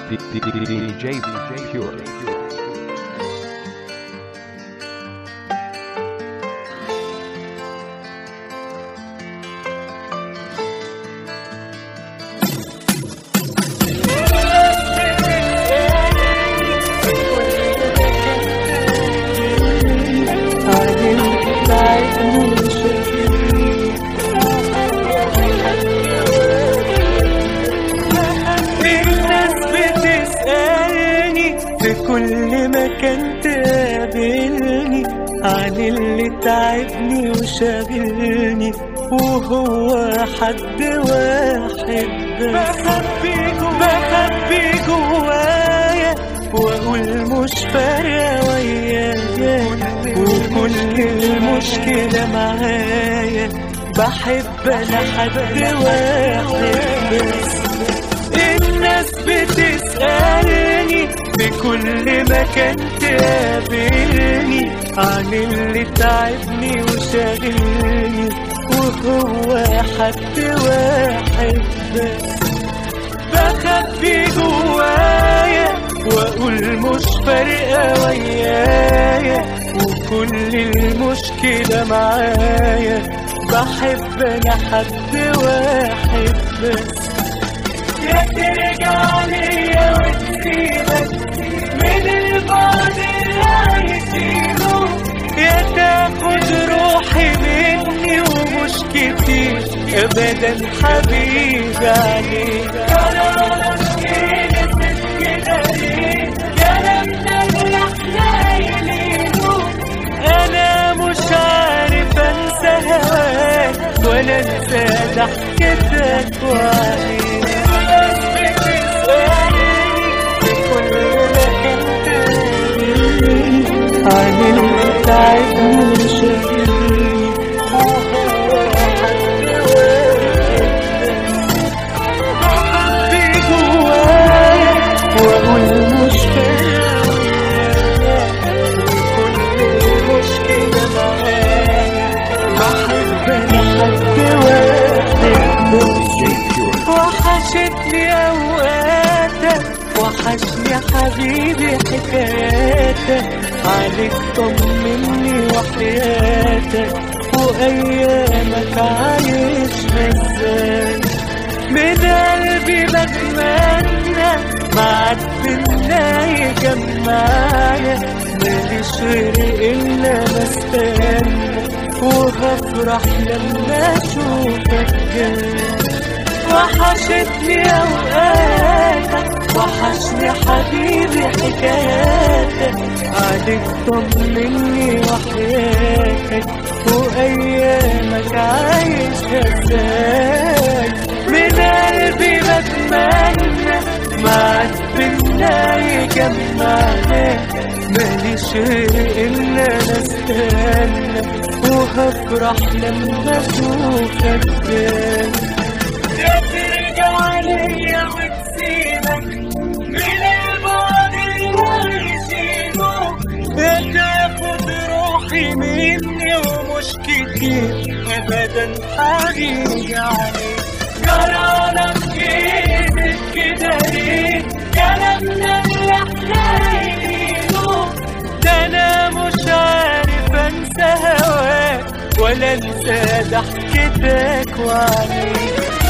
DJ Pure. الناس بتسألني في كل مكان تقابلني عن اللي تعبني وشاغلني وهو حد واحد بس بخبي جوايا بخبي جوايا واقول مش فارقة ويايا وكل المشكلة معايا بحب انا حد واحد بس الناس بتسألني في كل مكان تقابلني عن اللي تعبني وشاغلني وهو حد واحد بس بخبي جوايا واقول مش فارقة ويايا وكل المشكلة معايا بحب انا حد واحد بس يا ترجع ليا وتسيبك من البعد اللي عايزينه يا تاخد روحي مني ومش كتير ابدا حبيبي عليك كلامك كده كده ليه كلامنا اللي احنا قايلينه انا مش عارف انسى هواك ولا انسى ضحكتك وعليك ناس بتسألني في كل مكان تقابلني عن اللي تعبني وشاغلني وهو حد واحد بحبي جوايا واقول مش فارقة وكل مشكلة معايا بحب انا حد واحد بس وحشتني اوقاتك وحشني حبيبي حكاياتك عليك طمني وحياتك وايامك عايشها ازاي من قلبي بتمنى معاك بينا يجمعنا ماليش غير الا بستنى وهفرح لما اشوفك جاي وحشتني اوقاتك وحشني حبيبي حكاياتك عليك طمني وحياتك وايامك عايشة ازاي من قلبي بتمنى معاك بينا يجمعنا ماليش غير الا انا استنى وهفرح لما اشوفك تاني يا ترجع ليا وتسيبك من البعد اللي عايشينه يا تاخد روحي مني ومش كتير ابدا حبيبي عليك جرالك كده كده ليه كلامنا اللي احنا قايلينه ده انا مش عارف انسى هواك ولا انسى ضحكتك وعليك